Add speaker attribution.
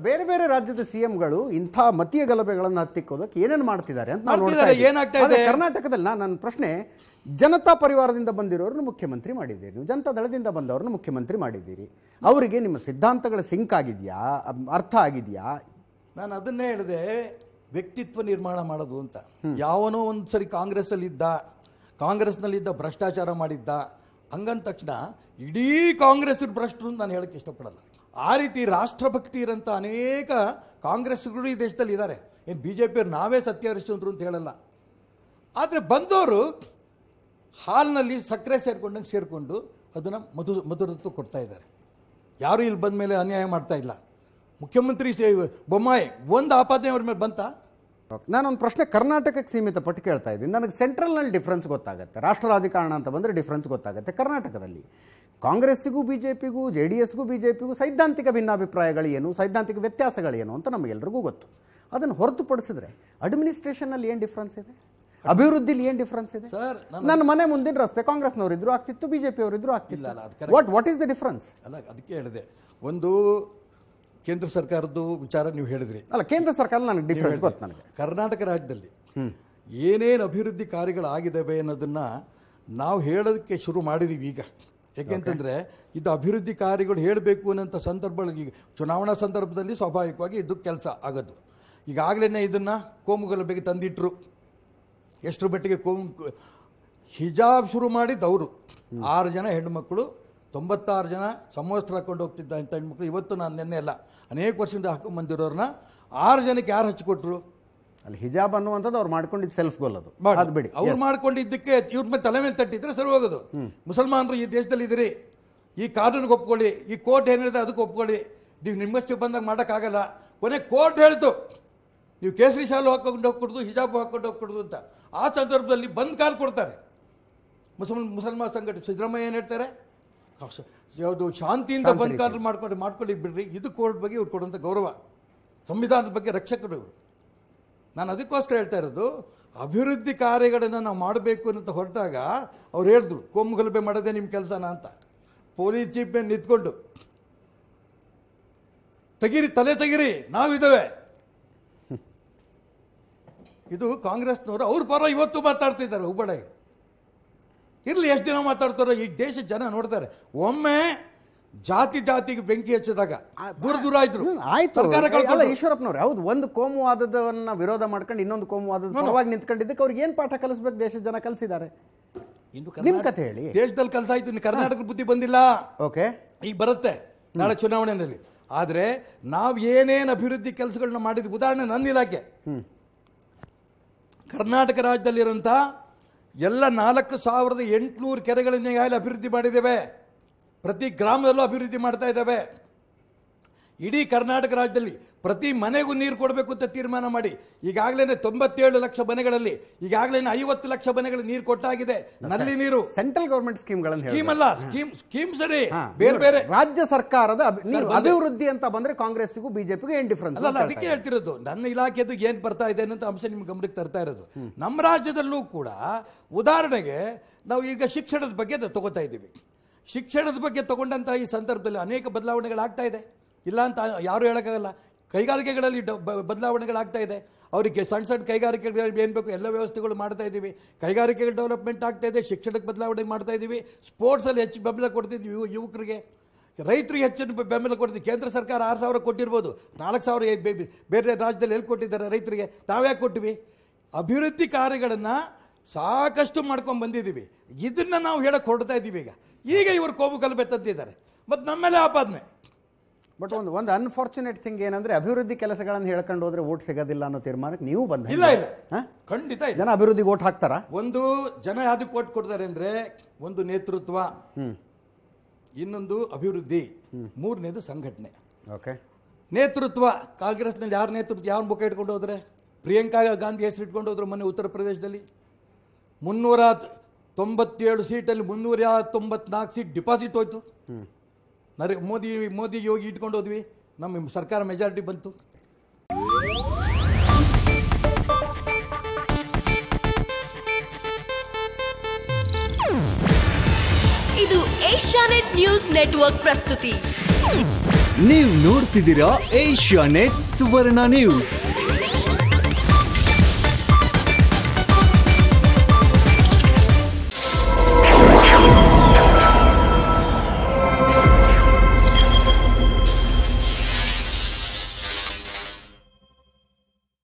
Speaker 1: ಬೇರೆ ಬೇರೆ ರಾಜ್ಯದ ಸಿಎಂಗಳು ಇಂಥ ಮತೀಯ ಗಲಭೆಗಳನ್ನು ಹತ್ತಿಕ್ಕೋದಕ್ಕೆ ಏನೇನು ಮಾಡ್ತಿದ್ದಾರೆ ಅಂತ ನಾವು ನೋಡ್ತಾ
Speaker 2: ಮಾಡ್ತಿದ್ದಾರೆ,
Speaker 1: ಇದ್ದೀವಿ.
Speaker 2: ಏನಾಗ್ತಾ
Speaker 1: ಆದ್ರೆ
Speaker 2: ಇದೆ?
Speaker 1: ಕರ್ನಾಟಕದಲ್ಲಿ ನಾನು ನನ್ನ ಪ್ರಶ್ನೆ ಜನತಾ ಪರಿವಾರದಿಂದ ಬಂದಿರೋರನ್ನು ಮುಖ್ಯಮಂತ್ರಿ ಮಾಡಿದ್ದೀರಿ ನೀವು ಜನತಾ ದಳದಿಂದ ಬಂದವ್ರನ್ನ ಮುಖ್ಯಮಂತ್ರಿ ಮಾಡಿದ್ದೀರಿ ಅವರಿಗೆ ನಿಮ್ಮ ಸಿದ್ಧಾಂತಗಳ ಸಿಂಕ್ ಆಗಿದೆಯಾ ಅದ್ ಅರ್ಥ ಆಗಿದೆಯಾ
Speaker 2: ನಾನು ಅದನ್ನೇ ಹೇಳಿದೆ ವ್ಯಕ್ತಿತ್ವ ನಿರ್ಮಾಣ ಮಾಡೋದು ಅಂತ ಯಾವನೋ ಒಂದು ಸರಿ ಕಾಂಗ್ರೆಸ್ಸಲ್ಲಿದ್ದ ಕಾಂಗ್ರೆಸ್ನಲ್ಲಿದ್ದ ಭ್ರಷ್ಟಾಚಾರ ಮಾಡಿದ್ದ ಹಂಗಂದ ತಕ್ಷಣ ಇಡೀ ಕಾಂಗ್ರೆಸ್ ಭ್ರಷ್ಟರು ಅಂತ ನಾನು ಹೇಳಕ್ಕೆ ಇಷ್ಟಪಡಲ್ಲ ಆ ರೀತಿ ರಾಷ್ಟ್ರಭಕ್ತಿ ಇರೋಂಥ ಅನೇಕ ಕಾಂಗ್ರೆಸ್ಗಳು ಈ ದೇಶದಲ್ಲಿ ಇದ್ದಾರೆ ಏನು ಬಿ ಜೆ ಪಿಯವ್ರು ನಾವೇ ಸತ್ಯ ಹರಿಶ್ಚಂದ್ರು ಅಂತ ಹೇಳಲ್ಲ ಆದರೆ ಬಂದವರು ಹಾಲ್ನಲ್ಲಿ ಸಕ್ಕರೆ ಸೇರ್ಕೊಂಡಂಗೆ ಸೇರಿಕೊಂಡು ಅದನ್ನು ಮಧು ಮಧುರತ್ವ ಕೊಡ್ತಾ ಇದ್ದಾರೆ ಯಾರು ಇಲ್ಲಿ ಬಂದ ಮೇಲೆ ಅನ್ಯಾಯ ಮಾಡ್ತಾ ಇಲ್ಲ ಮುಖ್ಯಮಂತ್ರಿ ಸೇ- ಬೊಮ್ಮಾಯಿ ಒಂದು ಆಪಾದನೆ ಅವ್ರ ಮೇಲೆ ಬಂತಾ
Speaker 1: ನಾನೊಂದು ಪ್ರಶ್ನೆ ಕರ್ನಾಟಕಕ್ಕೆ ಸೀಮಿತ ಪಟ್ಟು ಕೇಳ್ತಾ ಇದ್ದೀನಿ ನನಗೆ ಸೆಂಟ್ರಲ್ನಲ್ಲಿ ಡಿಫ್ರೆನ್ಸ್ ಗೊತ್ತಾಗುತ್ತೆ ರಾಷ್ಟ್ರ ರಾಜಕಾರಣ ಅಂತ ಬಂದರೆ ಡಿಫ್ರೆನ್ಸ್ ಗೊತ್ತಾಗುತ್ತೆ ಕರ್ನಾಟಕದಲ್ಲಿ ಕಾಂಗ್ರೆಸ್ಸಿಗೂ ಬಿ ಜೆ ಪಿಗೂ ಜೆ ಡಿ ಎಸ್ಗೂ ಬಿ ಜೆ ಪಿಗೂ ಸೈದ್ಧಾಂತಿಕ ಭಿನ್ನಾಭಿಪ್ರಾಯಗಳು ಏನು ಸೈದ್ಧಾಂತಿಕ ವ್ಯತ್ಯಾಸಗಳೇನು ಅಂತ ನಮಗೆಲ್ರಿಗೂ ಗೊತ್ತು ಅದನ್ನು ಹೊರತುಪಡಿಸಿದ್ರೆ ಅಡ್ಮಿನಿಸ್ಟ್ರೇಷನಲ್ಲಿ ಏನು ಡಿಫ್ರೆನ್ಸ್ ಇದೆ ಅಭಿವೃದ್ಧಿಲಿ ಏನು ಡಿಫ್ರೆನ್ಸ್ ಇದೆ
Speaker 2: ಸರ್ ನಾನು
Speaker 1: ನನ್ನ ಮನೆ ಮುಂದಿನ ರಸ್ತೆ ಕಾಂಗ್ರೆಸ್ನವರು ಇದ್ರು ಆಗ್ತಿತ್ತು ಬಿ ಜೆ ಪಿಯವರು ಇದ್ರು
Speaker 2: ಇಲ್ಲ,
Speaker 1: ಆಗ್ತಿಲ್ಲ
Speaker 2: ಅಲ್ಲ, ಅದು correct.
Speaker 1: What what is the difference
Speaker 2: ಅಲ್ಲ ಅದಕ್ಕೆ ಹೇಳಿದೆ ಒಂದು ಕೇಂದ್ರ ಸರ್ಕಾರದ್ದು ವಿಚಾರ ನೀವು ಹೇಳಿದ್ರಿ
Speaker 1: ಅಲ್ಲ ಕೇಂದ್ರ ಸರ್ಕಾರ ನನಗೆ
Speaker 2: ನೀವು
Speaker 1: ಡಿಫ್ರೆನ್ಸ್
Speaker 2: ಹೇಳಿದ್ರಿ.
Speaker 1: ಗೊತ್ತು ನನಗೆ
Speaker 2: ಕರ್ನಾಟಕ ರಾಜ್ಯದಲ್ಲಿ ಏನೇನು ಅಭಿವೃದ್ಧಿ ಕಾರ್ಯಗಳಾಗಿದ್ದಾವೆ ಅನ್ನೋದನ್ನ ನಾವು ಹೇಳೋದಕ್ಕೆ ಶುರು ಮಾಡಿದೀವಿ ಈಗ ಯಾಕೆಂತಂದ್ರೆ ಇದು ಅಭಿವೃದ್ಧಿ ಕಾರ್ಯಗಳು ಹೇಳಬೇಕು ಅನ್ನೋಂಥ ಸಂದರ್ಭಗಳು ಈಗ ಚುನಾವಣಾ ಸಂದರ್ಭದಲ್ಲಿ ಸ್ವಾಭಾವಿಕವಾಗಿ ಇದು ಕೆಲಸ ಆಗೋದು ಈಗಾಗಲೇ ಇದನ್ನ ಕೋಮುಗಲಭೆಗೆ ತಂದಿಟ್ರು ಎಷ್ಟರ ಮಟ್ಟಿಗೆ ಕೋಮು ಹಿಜಾಬ್ ಶುರು ಮಾಡಿದ್ದು ಅವರು ಆರು ಜನ ಹೆಣ್ಣುಮಕ್ಕಳು ತೊಂಬತ್ತಾರು ಜನ ಸಮವಸ್ತ್ರ ಹಾಕೊಂಡು ಹೋಗ್ತಿದ್ದ ಇಂಥ ಹೆಣ್ಮಕ್ಳು ಇವತ್ತು ನಾನು ನಿನ್ನೆ ಅಲ್ಲ ಅನೇಕ ವರ್ಷದಿಂದ ಹಾಕೊಂಡು ಬಂದಿರೋರನ್ನ ಆರು ಜನಕ್ಕೆ ಯಾರು ಹಚ್ಚಿಕೊಟ್ರು
Speaker 1: ಅಲ್ಲಿ ಹಿಜಾಬ್ ಅನ್ನುವಂಥದ್ದು ಅವ್ರು ಮಾಡ್ಕೊಂಡಿದ್ದು ಸೆಲ್ಫ್ ಗೋಲ್ ಅದು ಅದು ಬಿಡಿ
Speaker 2: ಅವ್ರು ಮಾಡ್ಕೊಂಡಿದ್ದಕ್ಕೆ ಇವ್ರ ಮೇಲೆ ತಲೆ ಮೇಲೆ ತಟ್ಟಿದ್ರೆ ಸರಿ ಹೋಗೋದು ಮುಸಲ್ಮಾನರು ಈ ದೇಶದಲ್ಲಿ ಇದ್ದೀರಿ ಈ ಕಾನೂನಿಗೆ ಒಪ್ಕೊಳ್ಳಿ ಈ ಕೋರ್ಟ್ ಏನಿದೆ ಅದಕ್ಕೆ ಒಪ್ಕೊಳ್ಳಿ ನೀವು ನಿಮ್ಮಷ್ಟು ಬಂದಾಗ ಮಾಡೋಕ್ಕಾಗಲ್ಲ ಕೊನೆ ಕೋರ್ಟ್ ಹೇಳ್ತು ನೀವು ಕೇಸರಿ ಶಾಲು ಹಾಕೊಂಡು ಹೋಗ್ಕೊಡ್ದು ಹಿಜಾಬ್ ಹಾಕೊಂಡು ಹೋಗ್ಕೊಡ್ದು ಅಂತ ಆ ಸಂದರ್ಭದಲ್ಲಿ ಬಂದ್ ಕಾಲ್ ಕೊಡ್ತಾರೆ ಮುಸಲ್ಮಾನ್ ಮುಸಲ್ಮಾನ್ ಸಂಘಟ ಸಿದ್ದರಾಮಯ್ಯ ಏನು ಹೇಳ್ತಾರೆ ಶ- ಯಾವುದು ಶಾಂತಿಯಿಂದ ಬಂದ್ ಕಾಲ್ ಮಾಡ್ಕೊಂಡು ಮಾಡ್ಕೊಳ್ಳಿ ಬಿಡ್ರಿ ಇದು ಕೋರ್ಟ್ ಬಗ್ಗೆ ಇವ್ರು ಕೊಡುವಂಥ ಗೌರವ ಸಂವಿಧಾನದ ಬಗ್ಗೆ ರಕ್ಷಕರು ಇವರು ನಾನು ಅದಕ್ಕೋಸ್ಕರ ಹೇಳ್ತಾ ಇರೋದು ಅಭಿವೃದ್ಧಿ ಕಾರ್ಯಗಳನ್ನು ನಾವು ಮಾಡಬೇಕು ಅಂತ ಹೊರಟಾಗ ಅವ್ರು ಹೇಳಿದ್ರು ಕೋಮು ಗಲಭೆ ಮಾಡೋದೇ ನಿಮ್ಮ ಕೆಲಸನ ಅಂತ ಪೊಲೀಸ್ ಚೀಫ್ ಮೇಲೆ ನಿಂತ್ಕೊಂಡು ತೆಗಿರಿ ತಲೆ ತೆಗಿರಿ ನಾವಿದ್ದೇವೆ ಇದು ಕಾಂಗ್ರೆಸ್ನವರು ಅವ್ರ ಪರ ಇವತ್ತು ಮಾತಾಡ್ತಿದ್ದಾರೆ ಹುಬ್ಬಳ್ಳಿಗೆ ಇರ್ಲಿ ಎಷ್ಟು ದಿನ ಮಾತಾಡ್ತಾರೋ ಈ ದೇಶ ಜನ ನೋಡ್ತಾರೆ ಒಮ್ಮೆ ಜಾತಿ ಜಾತಿಗೆ ಬೆಂಕಿ ಹಚ್ಚಿದಾಗ ದೂರ ದೂರ ಆಯ್ತು
Speaker 1: ಹ್ಮ್, ಆಯ್ತು
Speaker 2: ಸರ್ಕಾರ
Speaker 1: ಅಲ್ಲ
Speaker 2: ಕಳ್ಕೊಂಡ್ರು.
Speaker 1: ಈಶ್ವರಪ್ಪನವ್ರೆ ಹೌದು ಒಂದು ಕೋಮುವಾದದವನ್ನ ವಿರೋಧ ಮಾಡ್ಕೊಂಡು ಇನ್ನೊಂದು ಕೋಮುವಾದದ ಪರವಾಗಿ ನಿಂತ್ಕೊಂಡಿದ್ದಕ್ಕೆ ಅವ್ರಿಗೆ ಏನ್ ಪಾಠ ಕಲಿಸ್ಬೇಕು ದೇಶದ ಜನ ಕಲಿಸಿದ್ದಾರೆ
Speaker 2: ಇನ್ನು
Speaker 1: ನಿಮ್
Speaker 2: ಕರ್ನಾಟಕ-
Speaker 1: ಕಥೆ ಹೇಳಿ
Speaker 2: ದೇಶದಲ್ಲಿ ಕೆಲಸ ಆಯ್ತು ಇನ್ನು ಕರ್ನಾಟಕದ ಬುದ್ಧಿ ಬಂದಿಲ್ಲ
Speaker 1: ಓಕೆ
Speaker 2: ಈಗ ಬರುತ್ತೆ ನಾಳೆ ಚುನಾವಣೆಯಲ್ಲಿ ಆದರೆ ನಾವು ಏನೇನು ಅಭಿವೃದ್ಧಿ ಕೆಲಸಗಳನ್ನ ಮಾಡಿದ್ವಿ ಉದಾಹರಣೆ ನನ್ನ ಇಲಾಖೆ ಕರ್ನಾಟಕ ರಾಜ್ಯದಲ್ಲಿರೋಂಥ ಎಲ್ಲ ನಾಲ್ಕು ಸಾವಿರದ ಎಂಟುನೂರು ಕೆರೆಗಳನ್ನ ಈಗಾಗಲೇ ಅಭಿವೃದ್ಧಿ ಮಾಡಿದ್ದೇವೆ ಪ್ರತಿ ಗ್ರಾಮದಲ್ಲೂ ಅಭಿವೃದ್ಧಿ ಮಾಡ್ತಾ ಇದ್ದೇವೆ ಇಡೀ ಕರ್ನಾಟಕ ರಾಜ್ಯದಲ್ಲಿ ಪ್ರತಿ ಮನೆಗೂ ನೀರು ಕೊಡಬೇಕು ಅಂತ ತೀರ್ಮಾನ ಮಾಡಿ ಈಗಾಗಲೇ ತೊಂಬತ್ತೇಳು ಲಕ್ಷ ಮನೆಗಳಲ್ಲಿ ಈಗಾಗಲೇ ಐವತ್ತು ಲಕ್ಷ ಮನೆಗಳು ನೀರು ಕೊಟ್ಟಾಗಿದೆ ನಲ್ಲಿ ನೀರು
Speaker 1: ಸೆಂಟ್ರಲ್ ಗವರ್ಮೆಂಟ್ ಸ್ಕೀಮ್ಗಳನ್ನು
Speaker 2: ಸ್ಕೀಮ್ ಅಲ್ಲ ಸ್ಕೀಮ್ ಸ್ಕೀಮ್ ಸರಿ
Speaker 1: ಹಾ,
Speaker 2: ಬೇರೆ ಬೇರೆ
Speaker 1: ರಾಜ್ಯ ಸರ್ಕಾರದ ಅಭಿ- ನೀವು
Speaker 2: ಬಂದೆ.
Speaker 1: ಅಭಿವೃದ್ಧಿ ಅಂತ ಬಂದ್ರೆ ಕಾಂಗ್ರೆಸ್ಗೂ ಬಿಜೆಪಿಗೂ ಏನ್ ಡಿಫ್ರೆನ್ಸ್
Speaker 2: ಅಲ್ಲ ಅಲ್ಲ, ಅದಕ್ಕೆ ಹೇಳ್ತಿರೋದು ನನ್ನ ಇಲಾಖೆದು ಏನ್ ಬರ್ತಾ ಇದೆ ಅನ್ನೋ ಅಂಶ ನಿಮ್ಗೆ ಗಮನಕ್ಕೆ ತರ್ತಾ ಇರೋದು ನಮ್ಮ ರಾಜ್ಯದಲ್ಲೂ ಕೂಡ ಉದಾಹರಣೆಗೆ ನಾವು ಈಗ ಶಿಕ್ಷಣದ ಬಗ್ಗೆ ನಾವು ತಗೋತಾ ಇದ್ದೀವಿ ಶಿಕ್ಷಣದ ಬಗ್ಗೆ ತಗೊಂಡಂತ ಈ ಸಂದರ್ಭದಲ್ಲಿ ಅನೇಕ ಬದಲಾವಣೆಗಳಾಗ್ತಾ ಇದೆ ಇಲ್ಲ ಅಂತ ಯಾರು ಹೇಳೋಕ್ಕಾಗಲ್ಲ ಕೈಗಾರಿಕೆಗಳಲ್ಲಿ ಡ- ಬ- ಬದಲಾವಣೆಗಳಾಗ್ತಾ ಇದೆ ಅವರಿಗೆ ಸಣ್ಣ ಸಣ್ಣ ಕೈಗಾರಿಕೆಗಳಿಗೆ ಏನು ಬೇಕು ಎಲ್ಲ ವ್ಯವಸ್ಥೆಗಳು ಮಾಡ್ತಾ ಇದ್ದೀವಿ ಕೈಗಾರಿಕೆಗಳ ಡೆವಲಪ್ಮೆಂಟ್ ಆಗ್ತಾ ಇದೆ ಶಿಕ್ಷಣಕ್ಕೆ ಬದಲಾವಣೆ ಮಾಡ್ತಾ ಇದ್ದೀವಿ ಸ್ಪೋರ್ಟ್ಸಲ್ಲಿ ಹೆಚ್ಚು ಬೆಂಬಲ ಕೊಡ್ತಿದ್ವಿ ಯುವ- ಯುವಕರಿಗೆ ರೈತರಿಗೆ ಹೆಚ್ಚಿನ ಬೆ- ಬೆಂಬಲ ಕೊಡ್ತೀವಿ ಕೇಂದ್ರ ಸರ್ಕಾರ ಆರು ಸಾವಿರ ಕೊಟ್ಟಿರ್ಬೋದು ನಾಲ್ಕು ಸಾವಿರ ಏ- ಬೇ- ಬೇರೆ ರಾಜ್ಯದಲ್ಲಿ ಎಲ್ಲಿ ಕೊಟ್ಟಿದ್ದಾರೆ ರೈತರಿಗೆ ನಾವ್ಯಾಕೆ ಕೊಟ್ಟಿವಿ ಅಭಿವೃದ್ಧಿ ಕಾರ್ಯಗಳನ್ನು ಸಾಕಷ್ಟು ಮಾಡ್ಕೊಂಡು ಬಂದಿದ್ದೀವಿ ಇದನ್ನ ನಾವು ಹೇಳಕ್ಕೆ ಹೊರಡ್ತಾ ಇದ್ದೀವಿ ಈಗ ಈಗ ಇವರು ಕೋಮು ಗಲಭೆ ತಂದಿದ್ದಾರೆ ಮತ್ತು ನಮ್ಮೇಲೆ ಆಪಾದನೆ
Speaker 1: ಬಟ್ ಒಂದು ಒಂದು ಅನ್ಫಾರ್ಚುನೇಟ್ ಥಿಂಗ್ ಏನಂದ್ರೆ ಅಭಿವೃದ್ಧಿ ಕೆಲಸಗಳನ್ನು ಹೇಳ್ಕೊಂಡು ಹೋದ್ರೆ ಓಟ್ ಸಿಗೋದಿಲ್ಲ ಅನ್ನೋ ತೀರ್ಮಾನಕ್ಕೆ ನೀವು ಬಂದ
Speaker 2: ಇಲ್ಲ ಇಲ್ಲ ಖಂಡಿತ ಇಲ್ಲ
Speaker 1: ಜನ ಅಭಿವೃದ್ಧಿಗೆ ಓಟ್ ಹಾಕ್ತಾರಾ
Speaker 2: ಒಂದು ಜನ ಯಾವ್ದಕ್ಕೆ ಕೊಟ್ಟು ಕೊಡ್ತಾರೆ ಅಂದ್ರೆ ಒಂದು ನೇತೃತ್ವ ಇನ್ನೊಂದು ಅಭಿವೃದ್ಧಿ ಮೂರನೇದು ಸಂಘಟನೆ
Speaker 1: ಓಕೆ
Speaker 2: ನೇತೃತ್ವ ಕಾಂಗ್ರೆಸ್ನಲ್ಲಿ ಯಾರು ನೇತೃತ್ವ ಯಾರು ಮುಖ ಇಟ್ಕೊಂಡು ಹೋದ್ರೆ ಪ್ರಿಯಾಂಕಾ ಗಾಂಧಿ ಹೆಸರು ಇಟ್ಕೊಂಡು ಹೋದ್ರು ಮೊನ್ನೆ ಉತ್ತರ ಪ್ರದೇಶದಲ್ಲಿ ಮುನ್ನೂರ ತೊಂಬತ್ತೇಳು ಸೀಟಲ್ಲಿ ಮುನ್ನೂರ ತೊಂಬತ್ನಾಲ್ಕು ಸೀಟ್ ಡಿಪಾಸಿಟ್ ಹೋಯ್ತು ನರೆ ಮೋದಿ ಮೋದಿ ಯೋಗಿ ಇಟ್ಕೊಂಡು ಹೋದ್ವಿ ನಮ್ಮ ಸರ್ಕಾರ ಮೆಜಾರಿಟಿ ಬಂತು
Speaker 3: ಇದು ಏಷ್ಯಾನೆಟ್ ನ್ಯೂಸ್ ನೆಟ್ವರ್ಕ್ ಪ್ರಸ್ತುತಿ ನೀವು ನೋಡ್ತಿದ್ದೀರಾ ಏಷ್ಯಾ ನೆಟ್ ಸುವರ್ಣ ನ್ಯೂಸ್